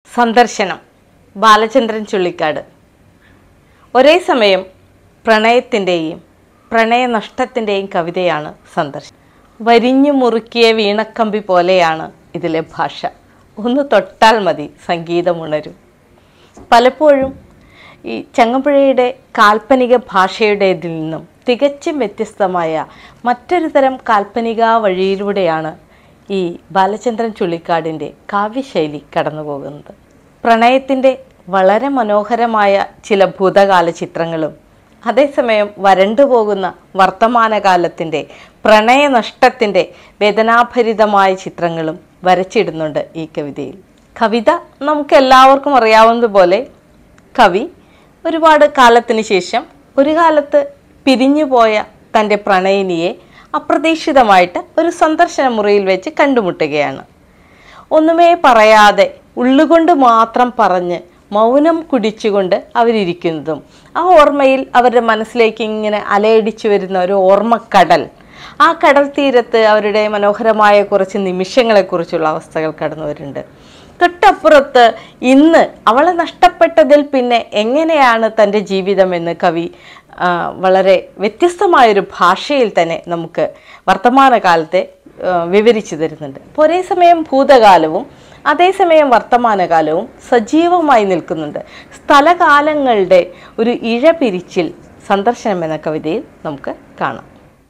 സന്ദർശനം ബാലചന്ദ്രൻ ചുള്ളിക്കാട് ഒരേ സമയം പ്രണയത്തിൻ്റെയും പ്രണയനഷ്ടത്തിൻ്റെയും കവിതയാണ് സന്ദർശനം വരിഞ്ഞു മുറുക്കിയ വീണക്കമ്പി പോലെയാണ് ഇതിലെ ഭാഷ ഒന്ന് തൊട്ടാൽ മതി സംഗീതമുണരും പലപ്പോഴും ഈ ചങ്ങമ്പുഴയുടെ കാൽപ്പനിക ഭാഷയുടേതിൽ നിന്നും തികച്ചും വ്യത്യസ്തമായ മറ്റൊരു തരം കാൽപ്പനിക വഴിയിലൂടെയാണ് ഈ ബാലചന്ദ്രൻ ചുള്ളിക്കാടിൻ്റെ കാവ്യശൈലി കടന്നു പോകുന്നത് പ്രണയത്തിൻ്റെ വളരെ മനോഹരമായ ചില ഭൂതകാല ചിത്രങ്ങളും അതേസമയം വരണ്ടു പോകുന്ന വർത്തമാനകാലത്തിൻ്റെ പ്രണയനഷ്ടത്തിൻ്റെ വേദനാഭരിതമായ ചിത്രങ്ങളും വരച്ചിടുന്നുണ്ട് ഈ കവിതയിൽ കവിത നമുക്ക് എല്ലാവർക്കും അറിയാവുന്നതുപോലെ കവി ഒരുപാട് കാലത്തിന് ശേഷം ഒരു കാലത്ത് പിരിഞ്ഞുപോയ തൻ്റെ പ്രണയിനിയെ അപ്രതീക്ഷിതമായിട്ട് ഒരു സന്ദർശന മുറിയിൽ വെച്ച് കണ്ടുമുട്ടുകയാണ് ഒന്നുമേ പറയാതെ ഉള്ളുകൊണ്ട് മാത്രം പറഞ്ഞ് മൗനം കുടിച്ചുകൊണ്ട് അവരിയ്ക്കുന്നതും ആ ഓർമ്മയിൽ അവരുടെ മനസ്സിലേക്ക് ഇങ്ങനെ അലയടിച്ചു വരുന്ന ഒരു ഓർമ്മക്കടൽ ആ കടൽ തീരത്ത് അവരുടെ മനോഹരമായ കുറച്ച് നിമിഷങ്ങളെക്കുറിച്ചുള്ള അവസ്ഥകൾ കടന്നു വരുന്നുണ്ട് തൊട്ടപ്പുറത്ത് ഇന്ന് അവളെ നഷ്ടപ്പെട്ടതിൽ പിന്നെ എങ്ങനെയാണ് തൻ്റെ ജീവിതമെന്ന് കവി ആ, വളരെ വ്യത്യസ്തമായൊരു ഭാഷയിൽ തന്നെ നമുക്ക് വർത്തമാനകാലത്തെ ആ, വിവരിച്ചു തരുന്നുണ്ട് അപ്പോൾ ഒരേ സമയം ഭൂതകാലവും അതേസമയം വർത്തമാനകാലവും സജീവമായി നിൽക്കുന്നുണ്ട് സ്ഥലകാലങ്ങളുടെ ഒരു ഇഴപിരിച്ചിൽ സന്ദർശനം എന്ന കവിതയിൽ നമുക്ക് കാണാം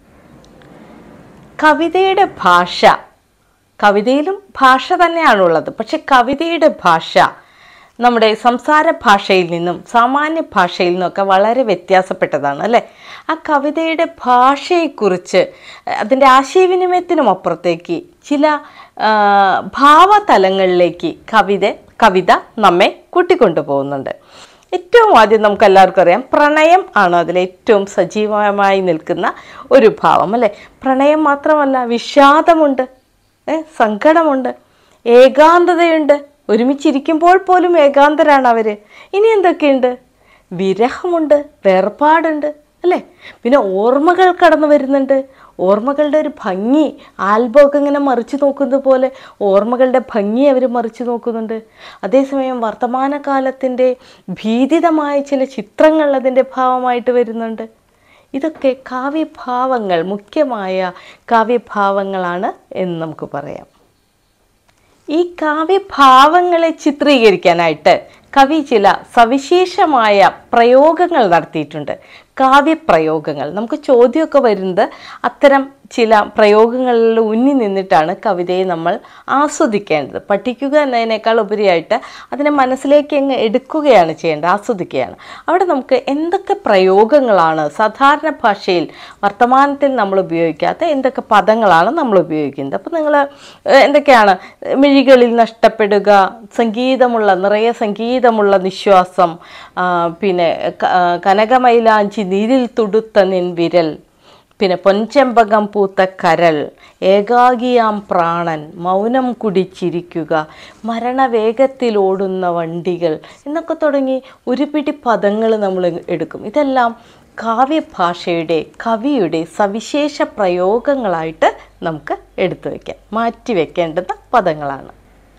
കവിതയുടെ ഭാഷ കവിതയിലും ഭാഷ തന്നെയാണുള്ളത് പക്ഷെ കവിതയുടെ ഭാഷ നമ്മുടെ സംസാര ഭാഷയിൽ നിന്നും സാമാന്യ ഭാഷയിൽ നിന്നൊക്കെ വളരെ വ്യത്യാസപ്പെട്ടതാണ് അല്ലേ ആ കവിതയുടെ ഭാഷയെക്കുറിച്ച് അതിൻ്റെ ആശയവിനിമയത്തിനും അപ്പുറത്തേക്ക് ചില ആ, ഭാവതലങ്ങളിലേക്ക് കവിത കവിത നമ്മെ കൂട്ടിക്കൊണ്ടു പോകുന്നുണ്ട് ഏറ്റവും ആദ്യം നമുക്ക് എല്ലാവർക്കും അറിയാം പ്രണയം ആണ് അതിൽ ഏറ്റവും സജീവമായി നിൽക്കുന്ന ഒരു ഭാവം അല്ലേ പ്രണയം മാത്രമല്ല വിഷാദമുണ്ട് ഏ, സങ്കടമുണ്ട് ഏകാന്തതയുണ്ട് ഒരുമിച്ചിരിക്കുമ്പോൾ പോലും ഏകാന്തരാണ് അവർ ഇനി എന്തൊക്കെയുണ്ട് വിരഹമുണ്ട് വേർപാടുണ്ട് അല്ലേ പിന്നെ ഓർമ്മകൾ കടന്നു വരുന്നുണ്ട് ഓർമ്മകളുടെ ഒരു ഭംഗി ആൽബമൊക്കെ ഇങ്ങനെ മറിച്ച് നോക്കുന്നത് പോലെ ഓർമ്മകളുടെ ഭംഗി അവർ മറിച്ച് നോക്കുന്നുണ്ട് അതേസമയം വർത്തമാനകാലത്തിൻ്റെ ഭീതിതമായ ചില ചിത്രങ്ങൾ അതിൻ്റെ ഭാവമായിട്ട് വരുന്നുണ്ട് ഇതൊക്കെ കാവ്യഭാവങ്ങൾ മുഖ്യമായ കാവ്യഭാവങ്ങളാണ് എന്ന് നമുക്ക് പറയാം ഈ കാവ്യഭാവങ്ങളെ ചിത്രീകരിക്കാനായിട്ട് കവി ചില സവിശേഷമായ പ്രയോഗങ്ങൾ നടത്തിയിട്ടുണ്ട് കാവ്യപ്രയോഗങ്ങൾ നമുക്ക് ചോദ്യമൊക്കെ വരുന്നത് അത്തരം ചില പ്രയോഗങ്ങളിൽ ഉന്നി നിന്നിട്ടാണ് കവിതയെ നമ്മൾ ആസ്വദിക്കേണ്ടത് പഠിക്കുക എന്നതിനേക്കാൾ ഉപരിയായിട്ട് അതിനെ മനസ്സിലേക്ക് അങ്ങ് എടുക്കുകയാണ് ചെയ്യേണ്ടത് ആസ്വദിക്കുകയാണ് അവിടെ നമുക്ക് എന്തൊക്കെ പ്രയോഗങ്ങളാണ് സാധാരണ ഭാഷയിൽ വർത്തമാനത്തിൽ നമ്മൾ ഉപയോഗിക്കാത്ത എന്തൊക്കെ പദങ്ങളാണ് നമ്മൾ ഉപയോഗിക്കുന്നത് അപ്പോൾ നിങ്ങൾ എന്തൊക്കെയാണ് മിഴികളിൽ നഷ്ടപ്പെടുക സംഗീതമുള്ള നിറയെ സംഗീതമുള്ള നിശ്വാസം ആ, പിന്നെ ക- ആ, കനകമൈലാഞ്ചി നീരിൽ തുടുത്ത നിൻ വിരൽ പിന്നെ പൊൻചെമ്പകം പൂത്ത കരൾ ഏകാകിയാം പ്രാണൻ മൗനം കുടിച്ചിരിക്കുക മരണവേഗത്തിൽ ഓടുന്ന വണ്ടികൾ എന്നൊക്കെ തുടങ്ങി ഒരു പിടി പദങ്ങൾ നമ്മൾ എടുക്കും ഇതെല്ലാം കാവ്യഭാഷയുടെ കവിയുടെ സവിശേഷ പ്രയോഗങ്ങളായിട്ട് നമുക്ക് എടുത്തു വയ്ക്കാം മാറ്റി വെക്കേണ്ടുന്ന പദങ്ങളാണ്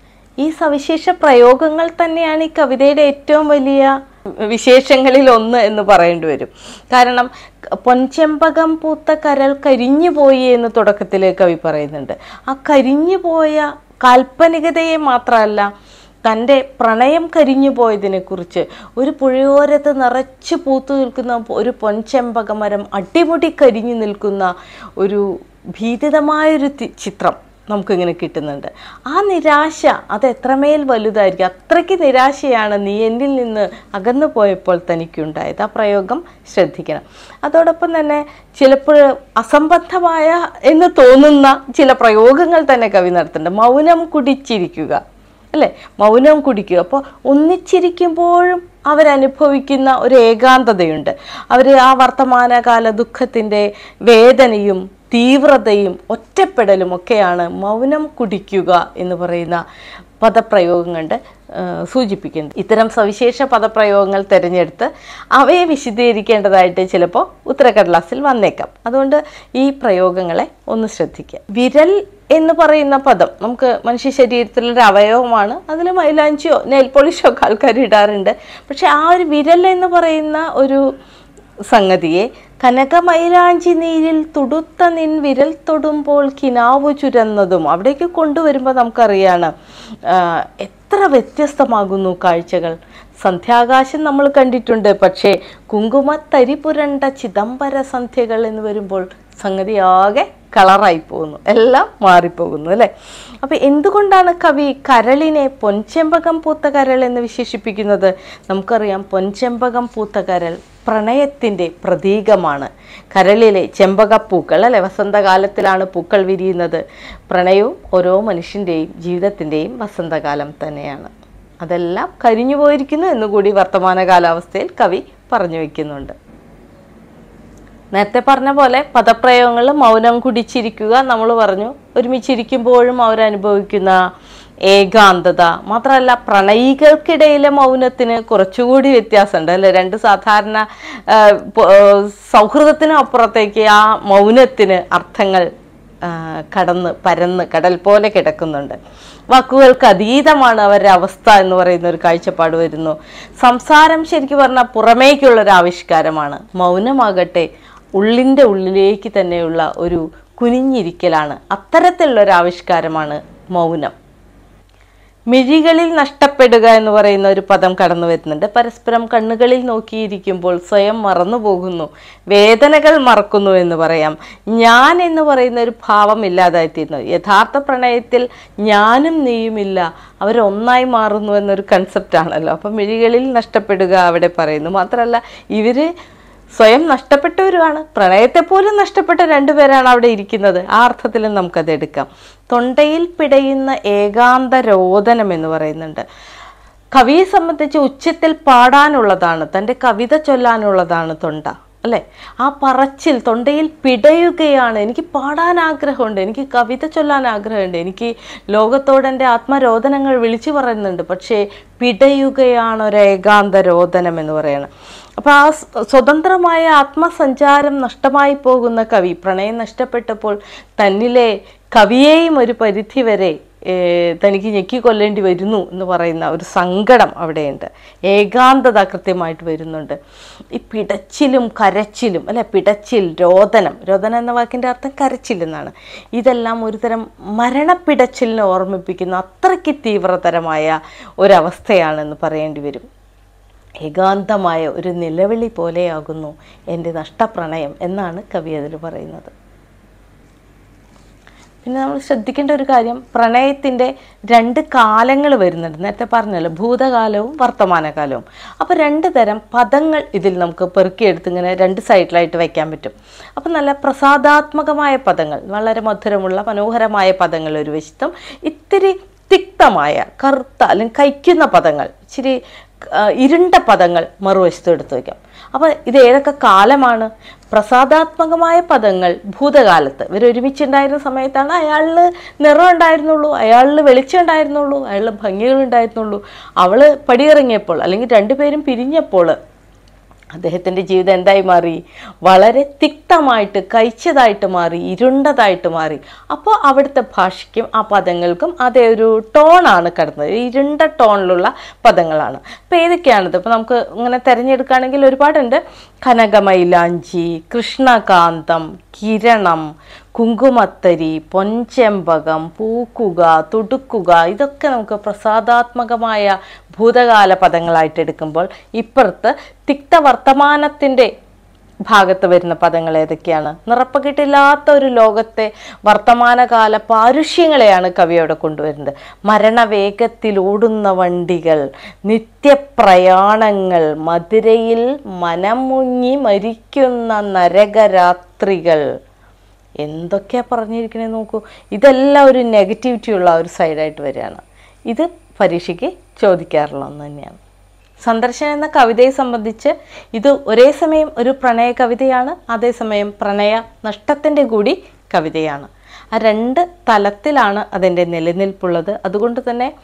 ഈ സവിശേഷ പ്രയോഗങ്ങൾ തന്നെയാണ് ഈ കവിതയുടെ ഏറ്റവും വലിയ വിശേഷങ്ങളിൽ ഒന്ന് എന്ന് പറയേണ്ടി വരും കാരണം പൊൻചെമ്പകം പൂത്ത കരൾ കരിഞ്ഞു പോയി എന്ന് തുടക്കത്തിൽ കവി പറയുന്നുണ്ട് ആ കരിഞ്ഞു പോയ കാൽപ്പനികതയെ മാത്രമല്ല തൻ്റെ പ്രണയം കരിഞ്ഞു പോയതിനെക്കുറിച്ച് ഒരു പുഴയോരത്ത് നിറച്ച് പൂത്തു നിൽക്കുന്ന ഒരു പൊൻചെമ്പക മരം അടിമുടി കരിഞ്ഞു നിൽക്കുന്ന ഒരു ഭീതിതമായൊരു തി- ചിത്രം നമുക്കിങ്ങനെ കിട്ടുന്നുണ്ട് ആ നിരാശ അത് എത്രമേൽ വലുതായിരിക്കും അത്രയ്ക്ക് നിരാശയാണ് നീ എന്നിൽ നിന്ന് അകന്നു പോയപ്പോൾ തനിക്കുണ്ടായത് ആ പ്രയോഗം ശ്രദ്ധിക്കണം അതോടൊപ്പം തന്നെ ചിലപ്പോൾ അസംബന്ധമായ എന്ന് തോന്നുന്ന ചില പ്രയോഗങ്ങൾ തന്നെ കവി നടത്തുന്നുണ്ട് മൗനം കുടിച്ചിരിക്കുക അല്ലേ മൗനം കുടിക്കുക അപ്പോൾ ഒന്നിച്ചിരിക്കുമ്പോഴും അവരനുഭവിക്കുന്ന ഒരു ഏകാന്തതയുണ്ട് അവർ ആ വർത്തമാനകാല ദുഃഖത്തിൻ്റെ വേദനയും തീവ്രതയും ഒറ്റപ്പെടലും ഒക്കെയാണ് മൗനം കുടിക്കുക എന്ന് പറയുന്ന പദപ്രയോഗം കൊണ്ട് ആ, സൂചിപ്പിക്കുന്നത് ഇത്തരം സവിശേഷ പദപ്രയോഗങ്ങൾ തിരഞ്ഞെടുത്ത് അവയെ വിശദീകരിക്കേണ്ടതായിട്ട് ചിലപ്പോൾ ഉത്തരക്കടലാസിൽ വന്നേക്കാം അതുകൊണ്ട് ഈ പ്രയോഗങ്ങളെ ഒന്ന് ശ്രദ്ധിക്കുക വിരൽ എന്ന് പറയുന്ന പദം നമുക്ക് മനുഷ്യ ശരീരത്തിലൊരു അവയവമാണ് അതിൽ മൈലാഞ്ചിയോ നെയിൽ പോളിഷോ ഒക്കെ ആൾക്കാർ ഇടാറുണ്ട് പക്ഷെ ആ ഒരു വിരൽ എന്ന് പറയുന്ന ഒരു സംഗതിയെ കനകമൈലാഞ്ചി നീരിൽ തുടുത്ത നിൻ വിരൽ തൊടുമ്പോൾ കിനാവു ചുരന്നതും അവിടേക്ക് കൊണ്ടുവരുമ്പോൾ നമുക്കറിയാണ് ആ, എത്ര വ്യത്യസ്തമാകുന്നു കാഴ്ചകൾ സന്ധ്യാകാശം നമ്മൾ കണ്ടിട്ടുണ്ട് പക്ഷേ കുങ്കുമത്തരി പുരണ്ട ചിദംബര സന്ധ്യകൾ എന്ന് വരുമ്പോൾ സംഗതി ആകെ കളറായി പോകുന്നു എല്ലാം മാറിപ്പോകുന്നു അല്ലേ അപ്പം എന്തുകൊണ്ടാണ് കവി കരളിനെ പൊൻചെമ്പകം പൂത്ത കരൾ എന്ന് വിശേഷിപ്പിക്കുന്നത് നമുക്കറിയാം പൊൻചെമ്പകം പൂത്ത കരൾ പ്രണയത്തിൻ്റെ പ്രതീകമാണ് കരളിലെ ചെമ്പകപ്പൂക്കൾ അല്ലെ വസന്തകാലത്തിലാണ് പൂക്കൾ വിരിയുന്നത് പ്രണയവും ഓരോ മനുഷ്യൻ്റെയും ജീവിതത്തിൻ്റെയും വസന്തകാലം തന്നെയാണ് അതെല്ലാം കരിഞ്ഞു പോയിരിക്കുന്നു എന്നുകൂടി വർത്തമാന കാലാവസ്ഥയിൽ കവി പറഞ്ഞു വയ്ക്കുന്നുണ്ട് നേരത്തെ പറഞ്ഞ പോലെ പദപ്രയോഗങ്ങൾ മൗനം കുടിച്ചിരിക്കുക നമ്മൾ പറഞ്ഞു ഒരുമിച്ചിരിക്കുമ്പോഴും അവരനുഭവിക്കുന്ന ഏകാന്തത മാത്രമല്ല പ്രണയികൾക്കിടയിലെ മൗനത്തിന് കുറച്ചുകൂടി വ്യത്യാസമുണ്ട് അല്ലെ രണ്ട് സാധാരണ ആ, പ- ആ, സൗഹൃദത്തിനും അപ്പുറത്തേക്ക് ആ മൗനത്തിന് അർത്ഥങ്ങൾ ആ, കടന്ന് പരന്ന് കടൽ പോലെ കിടക്കുന്നുണ്ട് വാക്കുകൾക്ക് അതീതമാണ് അവരുടെ അവസ്ഥ എന്ന് പറയുന്ന ഒരു കാഴ്ചപ്പാട് വരുന്നു സംസാരം ശരിക്കും പറഞ്ഞാൽ പുറമേക്കുള്ള ഒരു ആവിഷ്കാരമാണ് മൗനമാകട്ടെ ഉള്ളിൻ്റെ ഉള്ളിലേക്ക് തന്നെയുള്ള ഒരു കുനിഞ്ഞിരിക്കലാണ് അത്തരത്തിലുള്ള ഒരു ആവിഷ്കാരമാണ് മൗനം മിഴികളിൽ നഷ്ടപ്പെടുക എന്ന് പറയുന്ന ഒരു പദം കടന്നു വരുന്നുണ്ട് പരസ്പരം കണ്ണുകളിൽ നോക്കിയിരിക്കുമ്പോൾ സ്വയം മറന്നു പോകുന്നു വേദനകൾ മറക്കുന്നു എന്ന് പറയാം ഞാൻ എന്ന് പറയുന്ന ഒരു ഭാവം ഇല്ലാതായിത്തീരുന്നു യഥാർത്ഥ പ്രണയത്തിൽ ഞാനും നീയുമില്ല അവരൊന്നായി മാറുന്നു എന്നൊരു കൺസെപ്റ്റ് ആണല്ലോ അപ്പം മിഴികളിൽ നഷ്ടപ്പെടുക അവിടെ പറയുന്നു മാത്രമല്ല ഇവര് സ്വയം നഷ്ടപ്പെട്ടവരുമാണ് പ്രണയത്തെ പോലും നഷ്ടപ്പെട്ട രണ്ടുപേരാണ് അവിടെ ഇരിക്കുന്നത് ആ അർത്ഥത്തിലും നമുക്കത് എടുക്കാം തൊണ്ടയിൽ പിടയുന്ന ഏകാന്ത രോദനം എന്ന് പറയുന്നുണ്ട് കവിയെ സംബന്ധിച്ച് ഉച്ചത്തിൽ പാടാനുള്ളതാണ് തൻ്റെ കവിത ചൊല്ലാനുള്ളതാണ് തൊണ്ട അല്ലേ ആ പറച്ചിൽ തൊണ്ടയിൽ പിടയുകയാണ് എനിക്ക് പാടാൻ ആഗ്രഹമുണ്ട് എനിക്ക് കവിത ചൊല്ലാൻ ആഗ്രഹമുണ്ട് എനിക്ക് ലോകത്തോട് എൻ്റെ ആത്മരോദനങ്ങൾ വിളിച്ചു പറയുന്നുണ്ട് പക്ഷേ പിടയുകയാണ് ഒരു ഏകാന്ത രോദനം എന്ന് പറയുന്നത് അപ്പോൾ ആ സ് സ്വതന്ത്രമായ ആത്മസഞ്ചാരം നഷ്ടമായി പോകുന്ന കവി പ്രണയം നഷ്ടപ്പെട്ടപ്പോൾ തന്നിലെ കവിയെയും ഒരു പരിധി വരെ ഏർ, തനിക്ക് ഞെക്കിക്കൊല്ലേണ്ടി വരുന്നു എന്ന് പറയുന്ന ഒരു സങ്കടം അവിടെയുണ്ട് ഏകാന്തത കൃത്യമായിട്ട് വരുന്നുണ്ട് ഈ പിടച്ചിലും കരച്ചിലും അല്ലെ പിടച്ചിൽ രോദനം രോദനം എന്ന വാക്കിൻ്റെ അർത്ഥം കരച്ചിൽ എന്നാണ് ഇതെല്ലാം ഒരുതരം മരണപ്പിടച്ചിലിനെ ഓർമ്മിപ്പിക്കുന്ന അത്രയ്ക്ക് തീവ്രതരമായ ഒരവസ്ഥയാണെന്ന് പറയേണ്ടി വരും ഏകാന്തമായ ഒരു നിലവിളി പോലെയാകുന്നു എൻ്റെ നഷ്ടപ്രണയം എന്നാണ് കവി അതിൽ പറയുന്നത് പിന്നെ നമ്മൾ ശ്രദ്ധിക്കേണ്ട ഒരു കാര്യം പ്രണയത്തിൻ്റെ രണ്ട് കാലങ്ങൾ വരുന്നുണ്ട് നേരത്തെ പറഞ്ഞല്ലോ ഭൂതകാലവും വർത്തമാനകാലവും അപ്പോൾ രണ്ട് തരം പദങ്ങൾ ഇതിൽ നമുക്ക് പെറുക്കിയെടുത്ത് ഇങ്ങനെ രണ്ട് സൈഡിലായിട്ട് വയ്ക്കാൻ പറ്റും അപ്പോൾ നല്ല പ്രസാദാത്മകമായ പദങ്ങൾ വളരെ മധുരമുള്ള മനോഹരമായ പദങ്ങൾ ഒരു വശത്തും ഇത്തിരി തിക്തമായ കറുത്ത അല്ലെങ്കിൽ കയ്ക്കുന്ന പദങ്ങൾ ഇച്ചിരി ആ, ഇരുണ്ട പദങ്ങൾ മറുവശത്ത് എടുത്തു വയ്ക്കാം അപ്പോൾ ഇത് ഏതൊക്കെ കാലമാണ് പ്രസാദാത്മകമായ പദങ്ങൾ ഭൂതകാലത്ത് ഇവർ ഒരുമിച്ചുണ്ടായിരുന്ന സമയത്താണ് അയാളിൽ നിറം ഉണ്ടായിരുന്നുള്ളൂ അയാളിൽ വെളിച്ചം ഉണ്ടായിരുന്നുള്ളൂ അയാളിൽ ഭംഗികൾ ഉണ്ടായിരുന്നുള്ളൂ അവൾ പടിയിറങ്ങിയപ്പോൾ അല്ലെങ്കിൽ രണ്ടുപേരും പിരിഞ്ഞപ്പോൾ അദ്ദേഹത്തിൻ്റെ ജീവിതം എന്തായി മാറി വളരെ തിക്തമായിട്ട് കഴിച്ചതായിട്ട് മാറി ഇരുണ്ടതായിട്ട് മാറി അപ്പോൾ അവിടുത്തെ ഭാഷയ്ക്കും ആ പദങ്ങൾക്കും അതേ ഒരു ടോണാണ് കടന്നത് ഇരുണ്ട ടോണിലുള്ള പദങ്ങളാണ് അപ്പോൾ ഏതൊക്കെയാണിത് ഇപ്പോൾ നമുക്ക് ഇങ്ങനെ തിരഞ്ഞെടുക്കുകയാണെങ്കിൽ ഒരുപാടുണ്ട് കനകമൈലാഞ്ചി കൃഷ്ണകാന്തം കിരണം കുങ്കുമത്തരി പൊൻചെമ്പകം പൂക്കുക തുടുക്കുക ഇതൊക്കെ നമുക്ക് പ്രസാദാത്മകമായ ഭൂതകാല പദങ്ങളായിട്ട് എടുക്കുമ്പോൾ ഇപ്പുറത്ത് തിക്ത വർത്തമാനത്തിൻ്റെ ഭാഗത്ത് വരുന്ന പദങ്ങൾ ഏതൊക്കെയാണ് നിറപ്പകിട്ടില്ലാത്ത ഒരു ലോകത്തെ വർത്തമാനകാല പാരുഷ്യങ്ങളെയാണ് കവി അവിടെ കൊണ്ടുവരുന്നത് മരണവേഗത്തിൽ ഓടുന്ന വണ്ടികൾ നിത്യപ്രയാണങ്ങൾ മധുരയിൽ മനം മുങ്ങി മരിക്കുന്ന നരകരാത്രികൾ എന്തൊക്കെയാ പറഞ്ഞിരിക്കണേ നോക്കൂ ഇതെല്ലാം ഒരു നെഗറ്റിവിറ്റി ഉള്ള ഒരു സൈഡായിട്ട് വരികയാണ് ഇത് പരീക്ഷയ്ക്ക് ചോദിക്കാറുള്ള ഒന്ന് തന്നെയാണ് സന്ദർശനം എന്ന കവിതയെ സംബന്ധിച്ച് ഇത് ഒരേ സമയം ഒരു പ്രണയ കവിതയാണ് അതേസമയം പ്രണയ നഷ്ടത്തിൻ്റെ കൂടി കവിതയാണ് ആ രണ്ട് തലത്തിലാണ് അതിൻ്റെ നിലനിൽപ്പുള്ളത് അതുകൊണ്ട് തന്നെ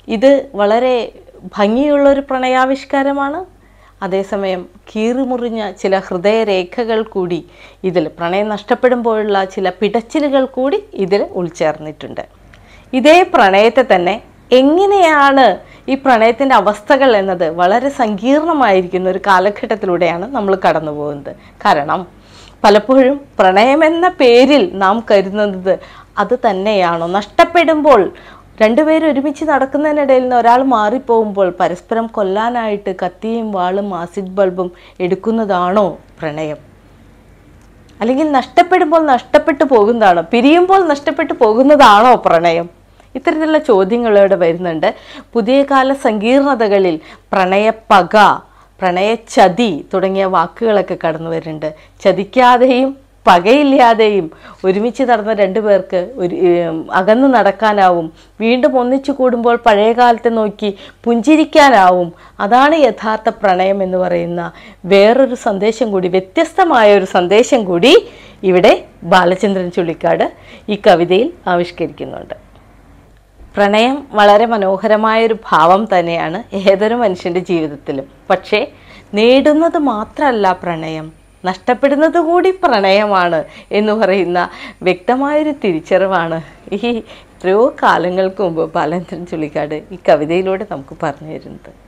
ഇത് വളരെ ഭംഗിയുള്ളൊരു പ്രണയാവിഷ്കാരമാണ് അതേസമയം കീറിമുറിഞ്ഞ ചില ഹൃദയരേഖകൾ കൂടി ഇതിൽ പ്രണയം നഷ്ടപ്പെടുമ്പോഴുള്ള ചില പിടച്ചിലുകൾ കൂടി ഇതിൽ ഉൾച്ചേർന്നിട്ടുണ്ട് ഇതേ പ്രണയത്തെ തന്നെ എങ്ങനെയാണ് ഈ പ്രണയത്തിൻ്റെ അവസ്ഥകൾ എന്നത് വളരെ സങ്കീർണമായിരിക്കുന്ന ഒരു കാലഘട്ടത്തിലൂടെയാണ് നമ്മൾ കടന്നു പോകുന്നത് കാരണം പലപ്പോഴും പ്രണയമെന്ന പേരിൽ നാം കരുതുന്നത് അത് തന്നെയാണോ നഷ്ടപ്പെടുമ്പോൾ രണ്ടുപേരും ഒരുമിച്ച് നടക്കുന്നതിനിടയിൽ നിന്ന് ഒരാൾ മാറിപ്പോകുമ്പോൾ പരസ്പരം കൊല്ലാനായിട്ട് കത്തിയും വാളും ആസിഡ് ബൾബും എടുക്കുന്നതാണോ പ്രണയം അല്ലെങ്കിൽ നഷ്ടപ്പെടുമ്പോൾ നഷ്ടപ്പെട്ടു പോകുന്നതാണോ പിരിയുമ്പോൾ നഷ്ടപ്പെട്ടു പോകുന്നതാണോ പ്രണയം ഇത്തരത്തിലുള്ള ചോദ്യങ്ങളിവിടെ വരുന്നുണ്ട് പുതിയ കാല സങ്കീർണതകളിൽ പ്രണയപ്പക പ്രണയച്ചതി തുടങ്ങിയ വാക്കുകളൊക്കെ കടന്നു വരുന്നുണ്ട് ചതിക്കാതെയും പകയില്ലാതെയും ഒരുമിച്ച് നടന്ന രണ്ടു പേർക്ക് ഒരു ഏം, അകന്നു നടക്കാനാവും വീണ്ടും ഒന്നിച്ചു കൂടുമ്പോൾ പഴയ കാലത്തെ നോക്കി പുഞ്ചിരിക്കാനാവും അതാണ് യഥാർത്ഥ പ്രണയം എന്ന് പറയുന്ന വേറൊരു സന്ദേശം കൂടി വ്യത്യസ്തമായ ഒരു സന്ദേശം കൂടി ഇവിടെ ബാലചന്ദ്രൻ ചുള്ളിക്കാട് ഈ കവിതയിൽ ആവിഷ്കരിക്കുന്നുണ്ട് പ്രണയം വളരെ മനോഹരമായൊരു ഭാവം തന്നെയാണ് ഏതൊരു മനുഷ്യൻ്റെ ജീവിതത്തിലും പക്ഷേ നേടുന്നത് മാത്രമല്ല പ്രണയം നഷ്ടപ്പെടുന്നത് കൂടി പ്രണയമാണ് എന്ന് പറയുന്ന വ്യക്തമായൊരു തിരിച്ചറിവാണ് ഈ എത്രയോ കാലങ്ങൾക്ക് മുമ്പ് ബാലേന്ദ്രൻ ചുള്ളിക്കാട് ഈ കവിതയിലൂടെ നമുക്ക് പറഞ്ഞു തരുന്നത്